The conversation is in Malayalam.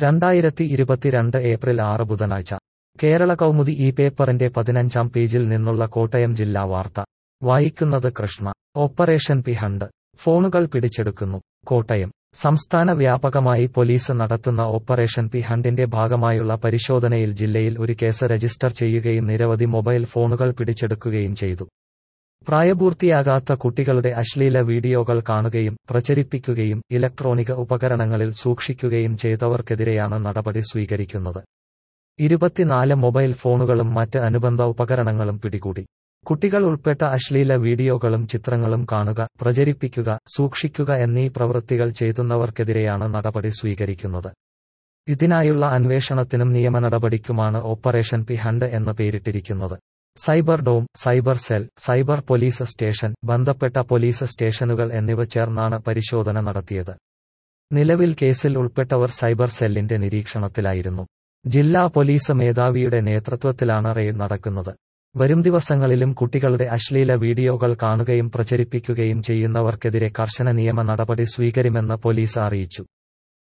രണ്ടായിരത്തി ഇരുപത്തിരണ്ട് ഏപ്രിൽ ആറ് ബുധനാഴ്ച കേരള കൗമുദി ഈ പേപ്പറിന്റെ പതിനഞ്ചാം പേജിൽ നിന്നുള്ള കോട്ടയം ജില്ലാ വാർത്ത വായിക്കുന്നത് കൃഷ്ണ ഓപ്പറേഷൻ പി ഹണ്ട് ഫോണുകൾ പിടിച്ചെടുക്കുന്നു കോട്ടയം സംസ്ഥാന വ്യാപകമായി പോലീസ് നടത്തുന്ന ഓപ്പറേഷൻ പി ഹണ്ടിന്റെ ഭാഗമായുള്ള പരിശോധനയിൽ ജില്ലയിൽ ഒരു കേസ് രജിസ്റ്റർ ചെയ്യുകയും നിരവധി മൊബൈൽ ഫോണുകൾ പിടിച്ചെടുക്കുകയും ചെയ്തു പ്രായപൂർത്തിയാകാത്ത കുട്ടികളുടെ അശ്ലീല വീഡിയോകൾ കാണുകയും പ്രചരിപ്പിക്കുകയും ഇലക്ട്രോണിക ഉപകരണങ്ങളിൽ സൂക്ഷിക്കുകയും ചെയ്തവർക്കെതിരെയാണ് നടപടി സ്വീകരിക്കുന്നത് ഇരുപത്തിനാല് മൊബൈൽ ഫോണുകളും മറ്റ് അനുബന്ധ ഉപകരണങ്ങളും പിടികൂടി കുട്ടികൾ ഉൾപ്പെട്ട അശ്ലീല വീഡിയോകളും ചിത്രങ്ങളും കാണുക പ്രചരിപ്പിക്കുക സൂക്ഷിക്കുക എന്നീ പ്രവൃത്തികൾ ചെയ്യുന്നവർക്കെതിരെയാണ് നടപടി സ്വീകരിക്കുന്നത് ഇതിനായുള്ള അന്വേഷണത്തിനും നിയമ നടപടിക്കുമാണ് ഓപ്പറേഷൻ പി ഹണ്ട് എന്ന് പേരിട്ടിരിക്കുന്നത് cyber dome cyber cell cyber police station ബന്ധപ്പെട്ട പോലീസ് സ്റ്റേഷനുകൾ എന്നിവ ചേർന്നാണ് പരിശോധന നടത്തിയത് നിലവിൽ കേസിൽ ഉൾപ്പെട്ടവർ സൈബർ സെല്ലിന്റെ നിരീക്ഷണത്തിലായിരുന്നു ജില്ലാ പോലീസ് മേധാവിയുടെ നേതൃത്വത്തിലാണ് റെയ്ഡ് നടക്കുന്നത് വരും ദിവസങ്ങളിലും കുട്ടികളുടെ അശ്ലീല വീഡിയോകൾ കാണുകയും പ്രചരിപ്പിക്കുകയും ചെയ്യുന്നവർക്കെതിരെ കർശന നിയമ നടപടി സ്വീകരിക്കുമെന്ന് പോലീസ് അറിയിച്ചു